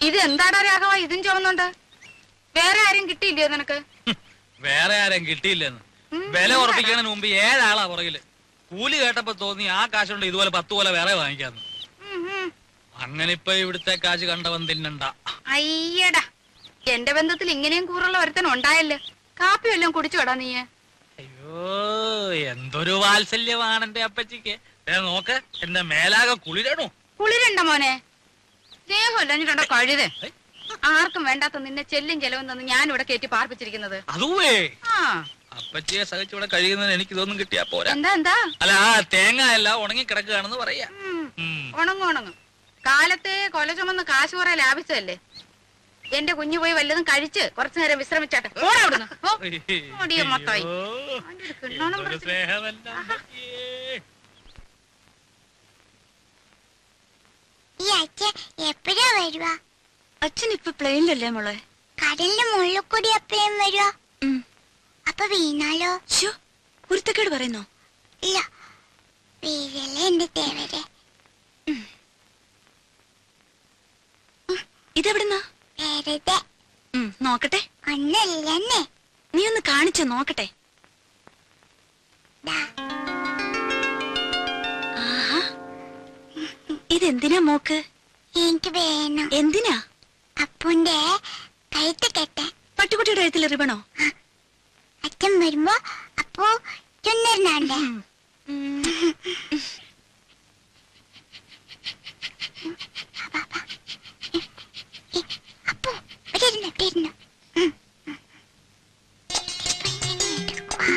ഇത് എന്താടാ രാഘവ ഇതും ചുമന്നുണ്ട് വേറെ ആരും കിട്ടിയില്ലയോ നിനക്ക് വേറെ ആരും കിട്ടിയില്ലെന്ന് ഉം, വില ഉറപ്പിക്കുന്നതിന് മുമ്പ് ഏഴാളാ പുറകില് കൂലി കേട്ടപ്പോ തോന്നി ആ കാശുണ്ട് ഇതുപോലെ പത്ത് പോലെ വേറെ വാങ്ങിക്കാന്ന് ഉം, ഉം. അങ്ങനെ ഇപ്പൊ ഇവിടുത്തെ കാശ് കണ്ടവൻ തിന്നണ്ട അയ്യടാ എന്റെ ബന്ധത്തിൽ ഇങ്ങനെയും കൂറുള്ള ഒരുത്തൻ ഉണ്ടായല്ലോ കാപ്പി വല്ലതും കുടിച്ചു വിടാ നീ അയ്യോ എന്തൊരു വാത്സല്യമാണ് എന്റെ അപ്പച്ചിക്ക് ദേ നോക്ക് എന്റെ മേലാകെ കുളിരണു കുളിരണ്ട മോനെ സ്നേഹമല്ല എന്നിട്ടുണ്ടോ കഴുതേ ആർക്കും വേണ്ടാത്ത നിന്നെ ചെല്ലും ചെലവും തന്ന് ഞാൻ ഇവിടെ കയറ്റി പാർപ്പിച്ചിരിക്കുന്നത് അതുവേ ആ അപ്പച്ചിയെ സഹിച്ചിവിടെ കഴിയുന്നതിന് എനിക്ക് ഇതൊന്നും കിട്ടിയാ പോരാ എന്താ എന്താ അല്ല ആ തേങ്ങ എല്ലാം ഉണങ്ങി കിടക്കുകയാണെന്ന് പറയാ ഉം, ഉം. ഉണങ്ങും ഉണങ്ങും കാലത്തെ കൊല ചുമന്ന് കാശ് കുറെ ലാഭിച്ചതല്ലേ എന്റെ കുഞ്ഞു പോയി വല്ലതും കഴിച്ച് കുറച്ചു നേരം വിശ്രമിച്ചാട്ടെ പോടാ അവിടുന്ന് പോ. ഓടിയ മത്തായി. അയ്യോ, അവന്റെ ഒരു കിണ്ണോണം എന്തൊരു പിടിച്ച്. സ്നേഹമല്ല അമ്മച്ചിയേ. ഈ അച്ഛൻ എപ്പോഴാ വരുക അച്ഛൻ ഇപ്പൊ പ്ലെയിനിലല്ലേ മോളെ കടലിന്റെ മുകളിൽ കൂടി എപ്പോഴും വരുക ഉം. അപ്പൊ വീണാലോ ശ്ശോ, കുരുത്തക്കേട് പറയുന്നോ ഇല്ല വീഴല്ലേ എന്റെ തേവരെ ഇതെവിടുന്നാ വെറുതെ ഉം, നോക്കട്ടെ ഒന്നല്ലെന്നേ നീ ഒന്ന് കാണിച്ചു നോക്കട്ടെ ദാ ആഹാ. ഇതെന്തിനാ മോക്ക് എനിക്ക് വേണം എന്തിനാ അപ്പുന്റെ കഴുത്ത് കെട്ടാൻ പട്ടുകുട്ടിയുടെ എഴുത്തിൽ റിബണോ അച്ഛൻ വരുമ്പോ അപ്പോ ചുന്നറിനാണ്ടേ ഉം. അപ്പോ ഇവിടെ ഇരുന്നു ഇവിടെ ഇരുന്നു ഉം, ഉം. ഇപ്പൊ ഇങ്ങനെ എടുക്കുവാ.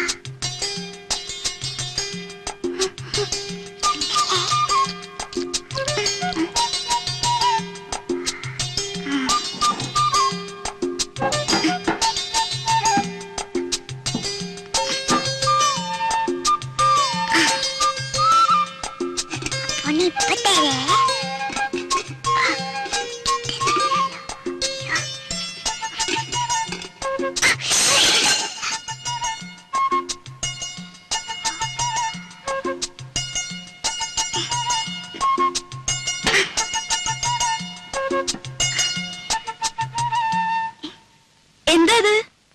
ഒന്ന് ഇപ്പൊ തരേ എന്താ ഇത്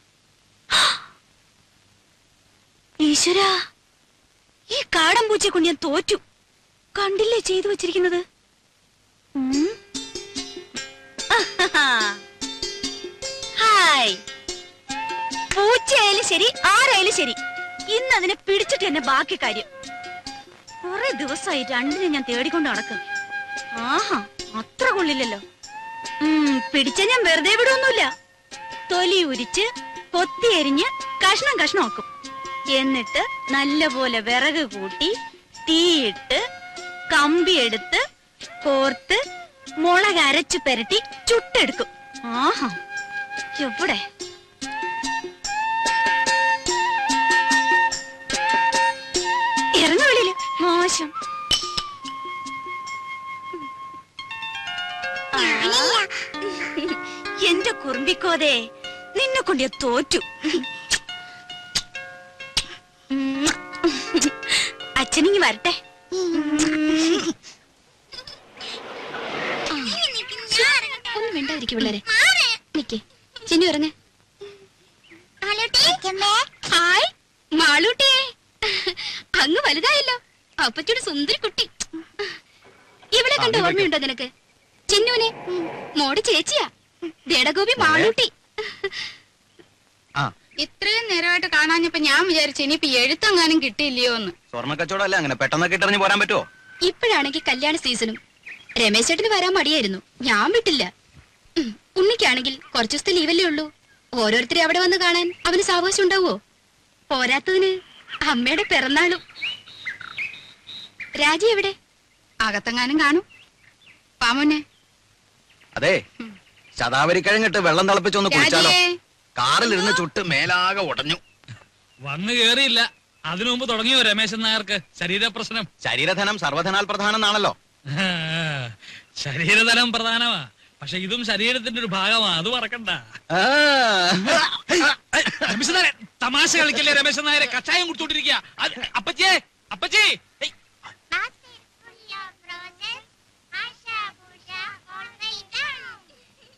ഈശ്വരാ ഈ കാടൻ പൂച്ചയെ കൊണ്ട് ഞാൻ തോറ്റു കണ്ടില്ലേ ചെയ്തു വെച്ചിരിക്കുന്നത് ഉം. ആഹാഹാ. ഹായ് പൂച്ചയായാലും ശരി ആരായാലും ശരി ഇന്ന് അതിനെ പിടിച്ചിട്ട് എന്നെ ബാക്കി കാര്യം കുറെ ദിവസമായി രണ്ടിനെ ഞാൻ തേടിക്കൊണ്ട് നടക്കും ആഹാ അത്ര കൊള്ളില്ലല്ലോ ഉം, പിടിച്ച ഞാൻ വെറുതെ വിടൊന്നുമില്ല തൊലി ഉരിച്ച് കൊത്തി എരിഞ്ഞ് കഷ്ണം കഷ്ണമാക്കും എന്നിട്ട് നല്ലപോലെ വിറക് കൂട്ടി തീയിട്ട് കമ്പി എടുത്ത് കോർത്ത് മുളക് അരച്ചു പെരട്ടി ചുട്ടെടുക്കും ആഹാ എവിടെ ഇറങ്ങ വെളിയില് മോശം ആ. എന്റെ കുറുമ്പിക്കോതെ നിന്നെ കൊണ്ട് ഞാൻ തോറ്റു ഉം. അച്ഛനിങ്ങി വരട്ടെ ഒന്ന് മിണ്ടാതിരിക്കും പിള്ളേരെ നിക്ക് ചിന്നു ഇറങ്ങ അച്ഛമ്മേ ഹായ് മാളൂട്ടിയെ അങ്ങ് വലുതായല്ലോ അപ്പച്ചോട് സുന്ദരി കുട്ടി ഇവളെ കണ്ട ഓർമ്മയുണ്ടോ നിനക്ക് ചിന്നുവിനെ മോട് ചേച്ചിയാ ദേടഗോപി മാളൂട്ടി ഇത്രയും നേരമായിട്ട് കാണാഞ്ഞപ്പോ ഞാൻ വിചാരിച്ചു ഇനിയിപ്പോ എഴുത്തെങ്ങാനും കിട്ടിയില്ലയോ എന്ന് സ്വർണ്ണ കച്ചവടം അല്ല അങ്ങനെ പെട്ടെന്നൊക്കെ ഇട്ടെറിഞ്ഞ് പോരാൻ പറ്റുമോ ഇപ്പോഴാണെങ്കിൽ കല്യാണ സീസണും രമേശ് ചേട്ടന് വരാൻ മടിയായിരുന്നു ഞാൻ വിട്ടില്ല ഉം, ഉണ്ണിക്കാണെങ്കിൽ കുറച്ചു ദിവസത്തെ ലീവല്ലേ ഉള്ളൂ ഓരോരുത്തരെ അവിടെ വന്ന് കാണാൻ അവന് സാവകാശം ഉണ്ടാവോ പോരാത്തതിന് അമ്മയുടെ പിറന്നാളും രാജി എവിടെ അകത്തെങ്ങാനും കാണും പാമോനെ അതെ ശതാവരിക്കഴങ്ങിട്ട് വെള്ളം തിളപ്പിച്ചൊന്ന് കുടിച്ചാലോ രാജിയേ കാറിലിരുന്ന് ചുട്ട് മേലാകെ ഉടഞ്ഞു വന്നു കേറിയില്ല അതിനു മുമ്പ് തുടങ്ങിയോ രമേശൻ നായർക്ക് ശരീരപ്രശ്നം ശരീരധനം സർവധനാൽ പ്രധാനം എന്നാണല്ലോ ശരീരതലം പ്രധാനമാ പക്ഷെ ഇതും ശരീരത്തിന്റെ ഒരു ഭാഗമാ അത് മറക്കണ്ട ആ. രമേശൻ നായരെ തമാശ കളിക്കല്ലേ രമേശൻ നായരെ കച്ചായം കൊടുത്തോണ്ടിരിക്കുക അപ്പച്ചേ അപ്പച്ചേ ഏയ്, Basket full of roses, Asha, Busha, all way down.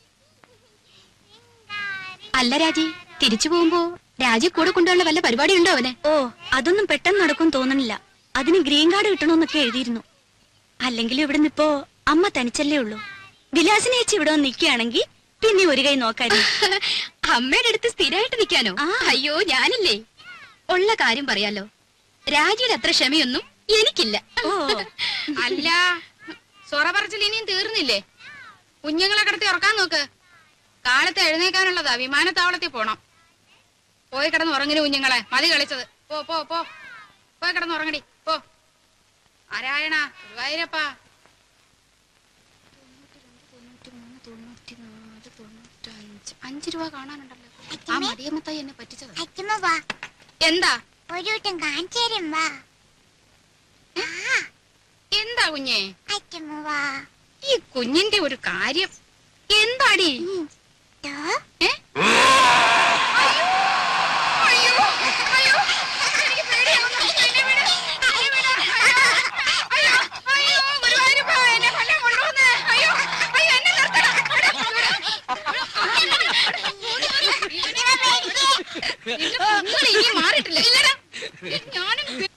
അല്ല രാജി തിരിച്ചു പോകുമ്പോ രാജി കൂടെ കൊണ്ടുള്ള വല്ല പരിപാടി ഉണ്ടോ അവന് ഓ അതൊന്നും പെട്ടെന്ന് നടക്കും തോന്നണില്ല അതിന് ഗ്രീൻ കാർഡ് കിട്ടണമെന്നൊക്കെ എഴുതിയിരുന്നു അല്ലെങ്കിൽ ഇവിടെ നിപ്പോ അമ്മ തനിച്ചല്ലേ ഉള്ളൂ വിലാസിനെ ചേച്ചി ഇവിടെ വന്ന് നിൽക്കുകയാണെങ്കിൽ പിന്നെ ഒരു കൈ നോക്കായിരുന്നു അമ്മയുടെ അടുത്ത് സ്ഥിരമായിട്ട് നിൽക്കാനോ ആ. അയ്യോ ഞാനില്ലേ ഉള്ള കാര്യം പറയാലോ രാജിയുടെ അത്ര ക്ഷമയൊന്നും എനിക്കില്ല ഓ അല്ല സൊറ പറച്ചിൽ ഇനിയും തീർന്നില്ലേ കുഞ്ഞുങ്ങളെ കിടത്തി ഉറക്കാൻ നോക്ക് കാലത്ത് എഴുന്നേക്കാനുള്ളതാ വിമാനത്താവളത്തിൽ പോണം പോയി കിടന്ന് ഉറങ്ങിന് കുഞ്ഞുങ്ങളെ മതി കളിച്ചത് പോ പോ പോ പോയി കിടന്ന് ഉറങ്ങടി പോ നാരായണ ഗുരുവായൂരപ്പാ അഞ്ചു രൂപ കാണാനുണ്ടല്ലോ ആ മടിയമ്മത്തായി എന്നെ പറ്റിച്ചത് അച്ഛമ്മ വാ എന്താ ഒരു വട്ടം കാണിച്ചു തരും വാ എന്താ കുഞ്ഞേ അച്ഛമ്മ വാ ഈ കുഞ്ഞിന്റെ ഒരു കാര്യം എന്താടി ദോ, ഏ? അയ്യോ! അയ്യോ! അയ്യോ! എനിക്ക് പേടിയാവുന്നു. എന്നെ വിട്. എന്നെ വിട്. അയ്യോ! അയ്യോ! അയ്യോ! ഗുരുവായൂരപ്പാ, എന്നെ കൊല്ലാൻ കൊണ്ടുവന്ന്. അയ്യോ! അയ്യോ, എന്നെ നിർത്തണം. ഇവിടെ, ഇവിടെ. നിന്റെ കുഞ്ഞിനെ ഇനി മാറിയിട്ടില്ല. ഇല്ലടാ. ഞാനും പേ-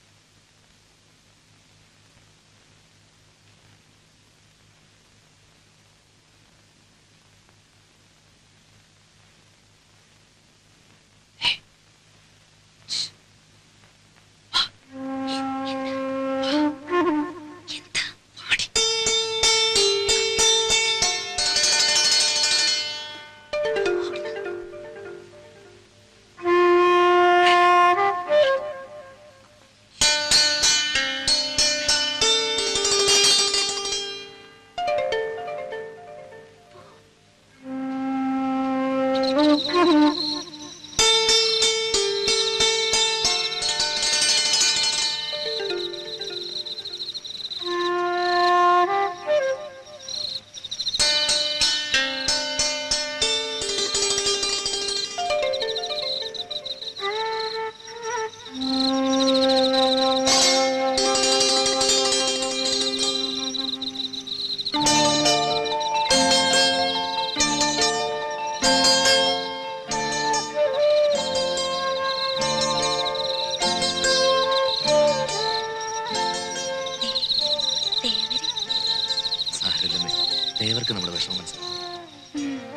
സാരമില്ലമ്മേ ദേവർക്ക് നമ്മുടെ വിഷമം മനസ്സിലാവും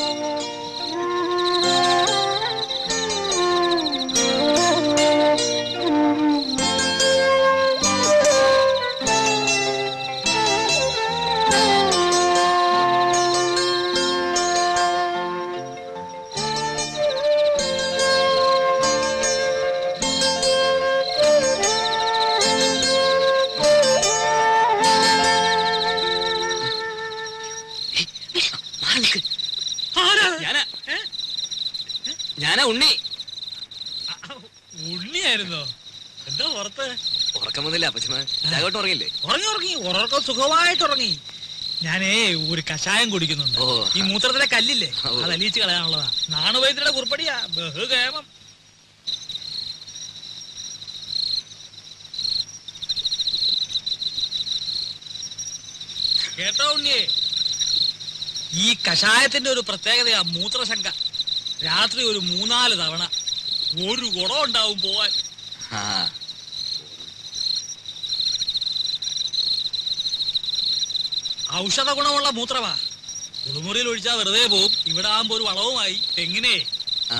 ഞാനാ ഏ? ഞാനാ ഉണ്ണി ആ, ഉണ്ണിയായിരുന്നോ എന്താ പുറത്ത് ഉറക്കം വന്നില്ല അപ്പച്ചമ്മ രാഘവട്ടം ഉറങ്ങില്ലേ ഉറങ്ങി ഉറങ്ങി ഉറക്കം സുഖമായിട്ട് ഉറങ്ങി ഞാനേ ഒരു കഷായം കുടിക്കുന്നുണ്ട് ഓ. ഈ മൂത്രത്തിലെ കല്ലില്ലേ ഓ. അത് അലിയിച്ച് കളയാനുള്ളതാ നാണുവൈദ്യരുടെ കുറിപ്പടിയാ ബഹുകേമം കേട്ടോ ഉണ്ണിയേ ഈ കഷായത്തിന്റെ ഒരു പ്രത്യേകതയാ മൂത്രശങ്ക രാത്രി ഒരു മൂന്നാല് തവണ ഒരു ഗുണം ഉണ്ടാവും പോവാൻ ആ ഔഷധ ഗുണമുള്ള മൂത്രമാ കുളിമുറിയിൽ ഒഴിച്ചാൽ വെറുതെ പോവും ഇവിടെ ആകുമ്പോ ഒരു വളവുമായി തെങ്ങിനെ ആ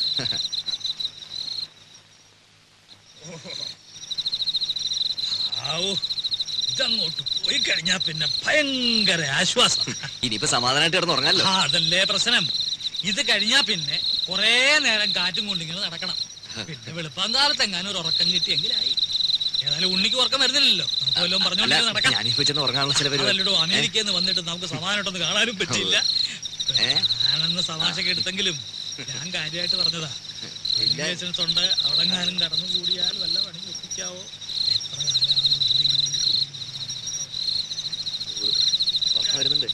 ആവൂ ഇതങ്ങോട്ട് പോയി കഴിഞ്ഞാ പിന്നെ ഭയങ്കര ആശ്വാസം ഇനിയിപ്പോ സമാധാനമായിട്ട് കിടന്ന് ഉറങ്ങാലോ ആ അതല്ലേ പ്രശ്നം ഇത് കഴിഞ്ഞാ പിന്നെ കുറേ നേരം കാറ്റും കൊണ്ടിങ്ങനെ നടക്കണം പിന്നെ വെളുപ്പാങ്കാലത്ത് എങ്ങാനും ഒരു ഉറക്കം കിട്ടിയെങ്കിലായി ഏതായാലും ഉണ്ണിക്ക് ഉറക്കം വരുന്നില്ലല്ലോ നമുക്ക് വല്ലതും അല്ല പറഞ്ഞോണ്ട് നടക്കാം ഞാനിപ്പോ ചെന്ന് ഉറങ്ങാനുള്ള ചില പരിപാടി അതല്ലടോ അമേരിക്കയിൽ നിന്ന് വന്നിട്ട് നമുക്ക് സമാധാനമായിട്ടൊന്ന് കാണാനും പറ്റില്ല ഏ? ഞാനെന്ന് തമാശക്ക് എടുത്തെങ്കിലും ഞാൻ കാര്യമായിട്ട് പറഞ്ഞതാ ഇല്ല. ലൈസൻസ് ഉണ്ട് അവിടെ കാലം കടന്നു കൂടിയാൽ വല്ല പണി ഒപ്പിക്കാവോ എത്ര കാലമാണ് ഇതിങ്ങനെ ഉറക്കം വരുന്നുണ്ട്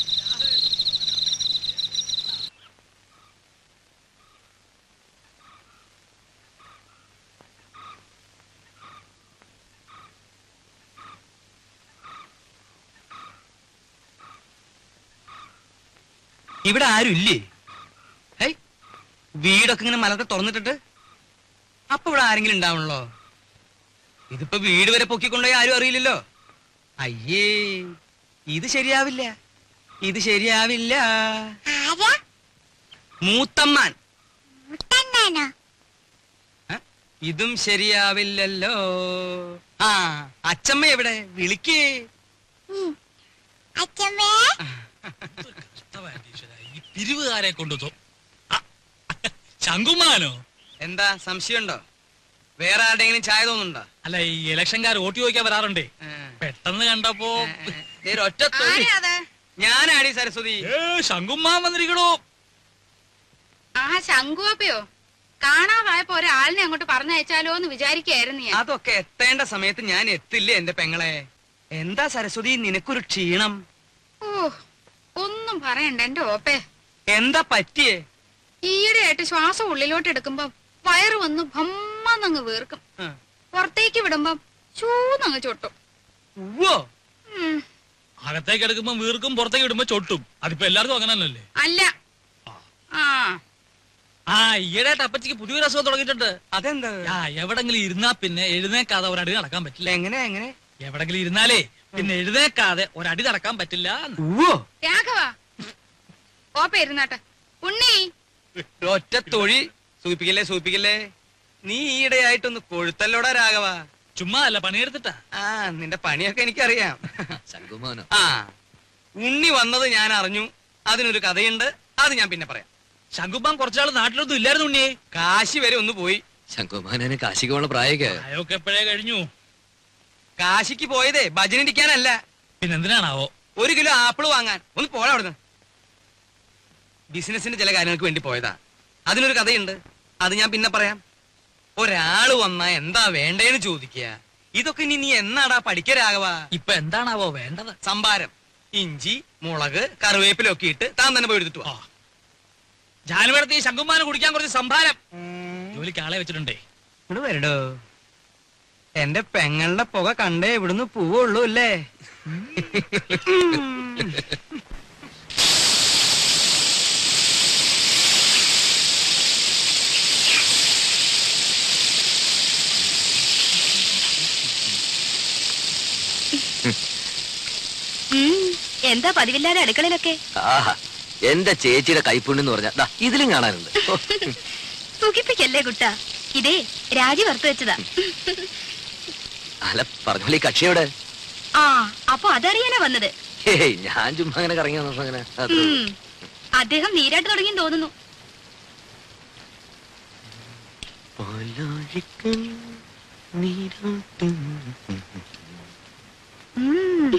ഇവിടെ ആരും ഇല്ലേ ഹേയ് വീടൊക്കെ ഇങ്ങനെ മലത്തെ തുറന്നിട്ടിട്ട് അപ്പൊ ഇവിടെ ആരെങ്കിലും ഉണ്ടാവണല്ലോ ഇതിപ്പോ വീട് വരെ പൊക്കിക്കൊണ്ടുപോയി ആരും അറിയില്ലല്ലോ അയ്യേ ഇത് ശരിയാവില്ല ഇത് ശരിയാവില്ല ആരാ മൂത്തമ്മാൻ മുത്തണ്ണാനോ ഏ? ഇതും ശരിയാവില്ലല്ലോ ആ അച്ചമ്മ എവിടെ വിളിക്കേ ഉം. അച്ഛമ്മേ കഷ്ടമായിട്ട് ഈശ്വരാ, ഈ പിരിവുകാരെ കൊണ്ടു തോ ആ, ശങ്കുമാനോ എന്താ സംശയമുണ്ടോ വേറെ ആരുടെയെങ്കിലും ചായ തോന്നുന്നുണ്ടോ അല്ല ഈ ഇലക്ഷൻകാർ വോട്ട് ചോദിക്കാൻ വരാറുണ്ടേ ഏ. പെട്ടെന്ന് കണ്ടപ്പോ ഏ, ദേ ഒരു ഒറ്റ തൊഴി. ആരാ അത് ഞാനാടി സരസ്വതി ഏ ശങ്കുമാൻ വന്നിരിക്കണോ ആ ശങ്കുവപ്പയോ കാണാതായപ്പോ ഒരാളിനെ അങ്ങോട്ട് പറഞ്ഞയച്ചാലോ എന്ന് വിചാരിക്കായിരുന്നു ഞാൻ അതൊക്കെ എത്തേണ്ട സമയത്ത് ഞാൻ എത്തില്ലേ എന്റെ പെങ്ങളെ എന്താ സരസ്വതി നിനക്കൊരു ക്ഷീണം ഓ ഒന്നും പറയണ്ട എന്റെ ഓപ്പേ എന്താ പറ്റിയേ ഈയിടെയായിട്ട് ശ്വാസം ഉള്ളിലോട്ട് എടുക്കുമ്പം വയറ് വന്ന് ഭമ്മന്നങ്ങ് വീർക്കും ആ. പുറത്തേക്ക് വിടുമ്പം ചൂന്നങ്ങ് ചൊട്ടും ഉവ്വോ ഉം, അകത്തേക്ക് എടുക്കുമ്പോ വീർക്കും പുറത്തേക്ക് ഇടുമ്പോ ചൊട്ടും അതിപ്പോ എല്ലാവർക്കും അങ്ങനെ തന്നെയല്ലേ അല്ല ആ ആ ഈയിടെയായിട്ട് അപ്പച്ചിക്ക് പുതിയൊരു അസുഖം തുടങ്ങിയിട്ടുണ്ട് അതെന്താ ആ എവിടെങ്കിലും ഇരുന്നാ പിന്നെ എഴുന്നേക്കാതെ ഒരടി നടക്കാൻ പറ്റില്ല എങ്ങനെ എങ്ങനെ എവിടെങ്കിലും ഇരുന്നാലേ പിന്നെ എഴുന്നേക്കാതെ ഒരടി നടക്കാൻ പറ്റില്ല എന്ന്. ഉവ്വോ രാഘവ ഓപ്പ ഇരുന്നാട്ടെ ഉണ്ണി ഒറ്റ തൊഴി സൂപ്പിക്കല്ലേ സൂപ്പിക്കല്ലേ നീ ഈയിടെയായിട്ടൊന്ന് കൊഴുത്തല്ലോടാ രാഘവ ചുമ്മാ അല്ല പണിയെടുത്തിട്ടാ ആ നിന്റെ പണിയൊക്കെ എനിക്കറിയാം ശങ്കുമാനോ ആ ഉണ്ണി വന്നത് ഞാൻ അറിഞ്ഞു അതിനൊരു കഥയുണ്ട് അത് ഞാൻ പിന്നെ പറയാം ശങ്കുമാൻ കുറച്ചാൾ നാട്ടിലൊന്നും ഇല്ലായിരുന്നു ഉണ്ണിയെ കാശി വരെ ഒന്ന് പോയി ശങ്കുമാനെ കാശിക്ക് പോണ പ്രായൊക്കെ അയൊക്കെ എപ്പോഴേ കഴിഞ്ഞു കാശിക്ക് പോയതേ ഭജനിരിക്കാനല്ല പിന്നെന്തിനാണാവോ ഒരു കിലോ ആപ്പിൾ വാങ്ങാൻ ഒന്ന് പോടാ അവിടുന്ന് ബിസിനസിന്റെ ചില കാര്യങ്ങൾക്ക് വേണ്ടി പോയതാ അതിനൊരു കഥയുണ്ട് അത് ഞാൻ പിന്നെ പറയാം ഒരാള് വന്നാ എന്താ വേണ്ടേന്ന് ചോദിക്കുക ഇതൊക്കെ ഇനി നീ എന്നാടാ പഠിക്കരാകവ ഇപ്പൊ എന്താണാവോ വേണ്ടത് സംഭാരം ഇഞ്ചി മുളക് കറിവേപ്പിലൊക്കെ ഇട്ട് താൻ തന്നെ പോയി എടുത്തിട്ട് വാ. ജാനുവരത്തി ശങ്കുമാന് കുടിക്കാൻ കുറച്ച് സംഭാരം ജോലിക്ക് ആളെ വെച്ചിട്ടുണ്ടേ ഇങ്ങട് വരടോ എന്റെ പെങ്ങളുടെ പുക കണ്ടേ ഇവിടുന്ന് പോവുള്ളൂ അല്ലേ ഉം, എന്താ പതിവില്ലാതെ അടുക്കളയിലൊക്കെ ആഹാ എന്റെ ചേച്ചിയുടെ കൈപ്പുണ്യെന്ന് പറഞ്ഞാ ദാ ഇതിലും കാണാനുണ്ട് ഓ, സുഖിപ്പിക്കല്ലേ കുട്ട ഇതേ രാജി വറുത്ത് വെച്ചതാ അല്ല പറഞ്ഞോളി കക്ഷിയോടെ ആ അപ്പൊ അതറിയാനാ വന്നത് ഹേയ് ഞാൻ ചുമ്മാ അങ്ങനെ കറങ്ങി വന്നപ്പോ അങ്ങനെ അത്രേ ഉള്ളൂ. ഉം, അദ്ദേഹം നീരാട്ട് തുടങ്ങി തോന്നുന്നു പാലാഴിക്കൽ നീരാട്ടും. ഉം.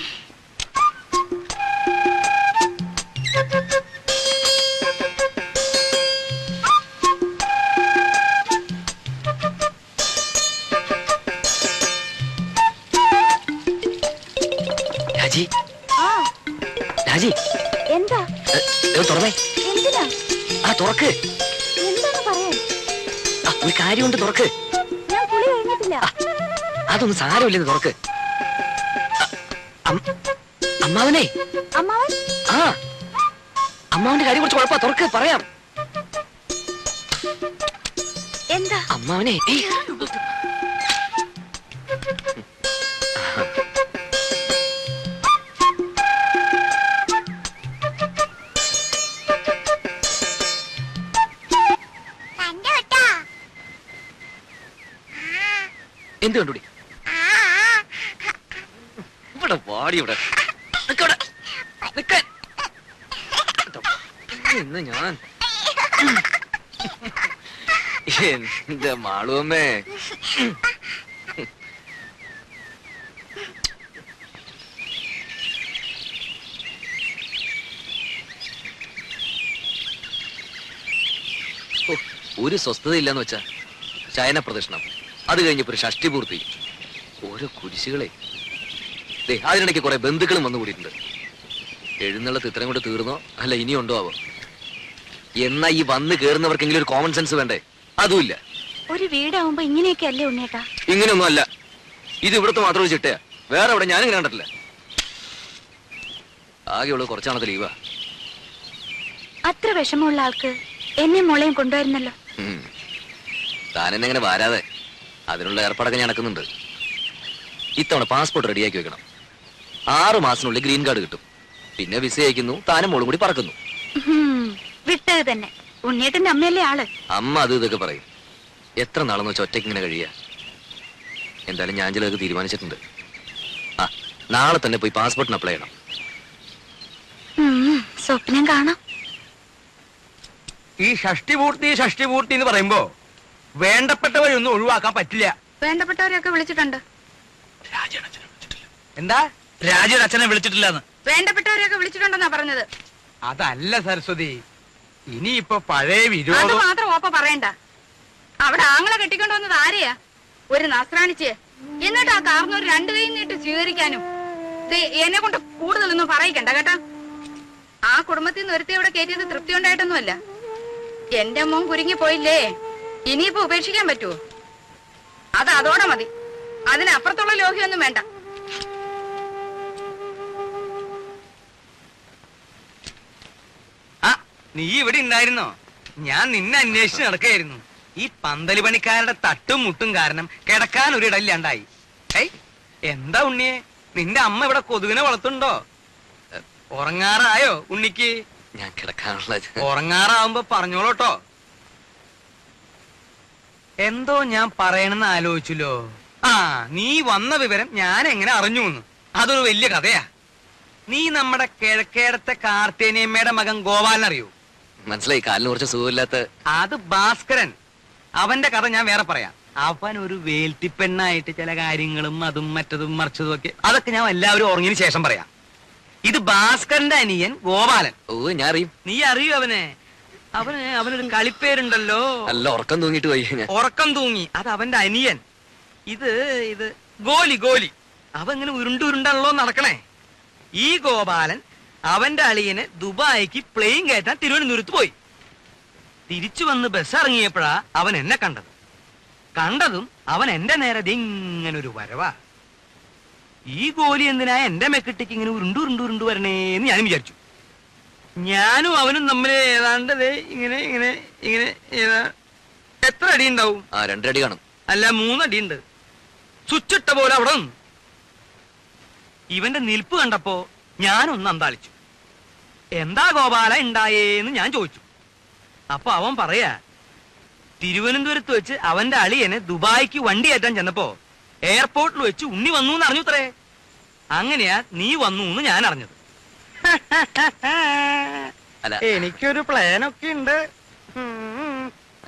രാജി ആ രാജി എന്താ ഏ, ഇത് തുറന്നേ എന്തിനാ ആ തുറക്ക് എന്താണ് പറയാൻ ആ, ഒരു കാര്യമുണ്ട് തുറക്ക് ഞാൻ കുളി കഴിഞ്ഞിട്ടില്ല അതൊന്നും സാരമില്ലെന്ന് തുറക്ക് അ- അം- അമ്മാവനെ അമ്മാവൻ ആ അമ്മാവന്റെ കാര്യം കുറച്ച് കുഴപ്പ തുറക്ക് പറയാം എന്താ അമ്മാവനെ ഏയ്. കണ്ടു കേട്ടോ എന്ത് കണ്ടുപിടി ഇവിടെ വാടി ഇവിടെ നിക്കവിടെ നിക്കാൻ ഇന്ന് ഞാൻ എന്റെ മാളുവമ്മേ ഓ, ഒരു സ്വസ്ഥത ഇല്ലെന്ന് വെച്ചാ ശയന പ്രദക്ഷിണം അത് കഴിഞ്ഞപ്പോ ഒരു ഷഷ്ടി പൂർത്തി ഓരോ കുരിശുകളെ ദേ അതിനിടയ്ക്ക് കുറെ ബന്ധുക്കളും വന്നു കൂടിയിട്ടുണ്ട് എഴുന്നള്ളത്ത് ഇത്രയും കൊണ്ട് തീർന്നോ അല്ല ഇനിയുണ്ടോ ആവോ എന്നാ ഈ വന്ന് കേറുന്നവർക്കെങ്കിലും ഒരു കോമൺ സെൻസ് വേണ്ടേ അതുമില്ല ഒരു വീടാവുമ്പോ ഇങ്ങനെയൊക്കെ അല്ലേ ഉണ്ണേട്ടാ ഇങ്ങനെയൊന്നും അല്ല ഇത് ഇവിടുത്തെ മാത്രം ഒരു ചിട്ടയാ വേറെ എവിടെ ഞാനും കണ്ടിട്ടില്ല ആകെയുള്ളത് കുറച്ചാണത്തെ ലീവാ അത്ര വിഷമമുള്ള ആൾക്ക് എന്നെ മോളെയും കൊണ്ടുവരുന്നല്ലോ ഉം. താൻ എന്നെ ഇങ്ങനെ വരാതെ അതിനുള്ള ഏർപ്പാടൊക്കെ ഞാൻ നടക്കുന്നുണ്ട് ഇത്തവണ പാസ്പോർട്ട് റെഡിയാക്കി വെക്കണം ആറ് മാസത്തിനുള്ളിൽ ഗ്രീൻ കാർഡ് കിട്ടും പിന്നെ വിസ അയക്കുന്നു താനും മോളും കൂടി പറക്കുന്നു ഹും, വിട്ടത് തന്നെ ഉണ്ണിയേട്ടന്റെ അമ്മയല്ലേ ആള് അമ്മ അത് ഇതൊക്കെ പറയും എത്ര നാളെന്ന് വെച്ചാൽ ഒറ്റയ്ക്ക് ഇങ്ങനെ കഴിയുക എന്തായാലും ഞാൻ ചിലതൊക്കെ തീരുമാനിച്ചിട്ടുണ്ട് ആ നാളെ തന്നെ പോയി പാസ്പോർട്ടിന് അപ്ലൈ ചെയ്യണം ഉം, സ്വപ്നം കാണാം ഈ ഷഷ്ടിപൂർത്തി ഷഷ്ടിപൂർത്തി എന്ന് പറയുമ്പോ വേണ്ടപ്പെട്ടവരൊന്നും ഒഴിവാക്കാൻ പറ്റില്ല വേണ്ടപ്പെട്ടവരെയൊക്കെ വിളിച്ചിട്ടുണ്ട് എന്താ രാജയുടെ അച്ഛനെ വിളിച്ചിട്ടില്ലെന്ന് വേണ്ടപ്പെട്ടവരെയൊക്കെ വിളിച്ചിട്ടുണ്ടെന്നാ പറഞ്ഞത് അതല്ല സരസ്വതി ഇനിയിപ്പോ പഴയ അത് വിരോധം മാത്രം ഓപ്പ പറയണ്ട അവിടെ ആങ്ങളെ കെട്ടിക്കൊണ്ട് വന്നത് ആരെയാ ഒരു നസ്രാണിച്ച് എന്നിട്ട് ആ കാർന്നൂർ രണ്ടു കൈ നീട്ട് സ്വീകരിക്കാനും ദേ, എന്നെ കൊണ്ട് കൂടുതലൊന്നും പറയിക്കണ്ട കേട്ടാ ആ കുടുംബത്തിൽ നിന്ന് ഒരുത്തി ഇവിടെ കയറ്റിയത് തൃപ്തി ഉണ്ടായിട്ടൊന്നുമല്ല എന്റെ മോൻ കുരുങ്ങി പോയില്ലേ ഇനിയിപ്പോ ഉപേക്ഷിക്കാൻ പറ്റുമോ അത് അതോടെ മതി അതിനപ്പുറത്തുള്ള ലോഹ്യൊന്നും വേണ്ട ആ നീ ഇവിടെ ഉണ്ടായിരുന്നോ ഞാൻ നിന്നെ അന്വേഷിച്ച് നടക്കായിരുന്നു ഈ പന്തല് പണിക്കാരുടെ തട്ടും മുട്ടും കാരണം കിടക്കാൻ ഒരു ഇടയില്ലാണ്ടായി ഏയ് എന്താ ഉണ്ണിയെ നിന്റെ അമ്മ ഇവിടെ കൊതുകിനെ വളർത്തുണ്ടോ എ, ഉറങ്ങാറായോ ഉണ്ണിക്ക് ഞാൻ കിടക്കാനുള്ള ഉറങ്ങാറാവുമ്പോ പറഞ്ഞോളൂട്ടോ എന്തോ ഞാൻ പറയണെന്ന് ആലോചിച്ചല്ലോ ആ നീ വന്ന വിവരം ഞാൻ എങ്ങനെ അറിഞ്ഞു എന്ന് അതൊരു വലിയ കഥയാ നീ നമ്മുടെ കിഴക്കേടത്തെ കാർത്തേനിയമ്മയുടെ മകൻ ഗോപാലൻ അറിയോ മനസ്സിലായി കാലിന് കുറച്ച് സുഖമില്ലാത്ത അത് ഭാസ്കരൻ അവന്റെ കഥ ഞാൻ വേറെ പറയാം അവൻ ഒരു വേൽത്തിപ്പെണ്ണായിട്ട് ചില കാര്യങ്ങളും അതും മറ്റതും മറിച്ചതും ഒക്കെ അതൊക്കെ ഞാൻ എല്ലാവരും ഉറങ്ങിയതിന് ശേഷം പറയാം ഇത് ഭാസ്കരന്റെ അനിയൻ ഗോപാലൻ ഓ ഞാൻ അറിയും നീ അറിയോ അവനെ അവന് അവനൊരു കളിപ്പേരുണ്ടല്ലോ നല്ല ഉറക്കം തൂങ്ങിയിട്ട് പോയി ഞാൻ ഉറക്കം തൂങ്ങി അത് അവന്റെ അനിയൻ ഇത് ഇത് ഗോലി ഗോലി അവ ഇങ്ങനെ ഉരുണ്ട് ഉരുണ്ടാണല്ലോ നടക്കണേ ഈ ഗോപാലൻ അവന്റെ അളിയനെ ദുബായിക്ക് പ്ലെയിൻ കയറ്റാൻ തിരുവനന്തപുരത്ത് പോയി തിരിച്ചു വന്ന് ബസ് ഇറങ്ങിയപ്പോഴാ അവൻ എന്നെ കണ്ടത് കണ്ടതും അവൻ എന്റെ നേരെ ദേ ഇങ്ങനെ ഒരു വരവാ ഈ ഗോലി എന്തിനാ എന്റെ മെക്കിട്ടേക്ക് ഇങ്ങനെ ഉരുണ്ടു ഉരുണ്ടു ഉരുണ്ടു വരണേന്ന് ഞാനും വിചാരിച്ചു ഞാനും അവനും തമ്മിൽ ഏതാണ്ട് ദേ ഇങ്ങനെ ഇങ്ങനെ ഇങ്ങനെ ഏതാ- എത്ര അടി ഉണ്ടാവും ആ രണ്ടരടി കാണും അല്ല മൂന്നടി ഉണ്ട് സ്വിച്ചിട്ട പോലെ അവിടെ നിന്നു ഇവന്റെ നിൽപ്പ് കണ്ടപ്പോ ഞാനൊന്ന് അന്താളിച്ചു എന്താ ഗോപാല ഉണ്ടായേന്ന് ഞാൻ ചോദിച്ചു അപ്പൊ അവൻ പറയാ തിരുവനന്തപുരത്ത് വെച്ച് അവന്റെ അളിയനെ ദുബായിക്ക് വണ്ടി കയറ്റാൻ ചെന്നപ്പോ എയർപോർട്ടിൽ വെച്ച് ഉണ്ണി വന്നു എന്ന് അറിഞ്ഞുത്രേ അങ്ങനെയാ നീ വന്നു എന്ന് ഞാൻ അറിഞ്ഞത് അല്ല എനിക്കൊരു പ്ലാനൊക്കെ ഉണ്ട് ഉം.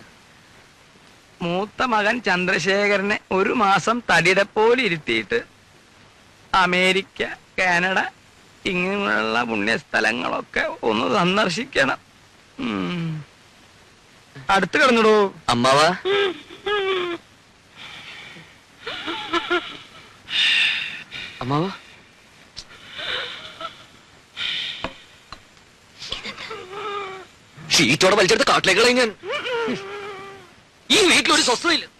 മൂത്ത മകൻ ചന്ദ്രശേഖരനെ ഒരു മാസം തടിയുടെ പോലെ ഇരുത്തിയിട്ട് അമേരിക്ക കാനഡ ഇങ്ങനെയുള്ള പുണ്യസ്ഥലങ്ങളൊക്കെ ഒന്ന് സന്ദർശിക്കണം ഉം. അടുത്ത് കിടന്നിടൂ അമ്മാവാ അമ്മാവാ ഷീറ്റോടെ വലിച്ചെടുത്ത് കാട്ടിലേക്ക് കളയും ഞാൻ ഈ വീട്ടിലൊരു സ്വസ്ഥതയില്ല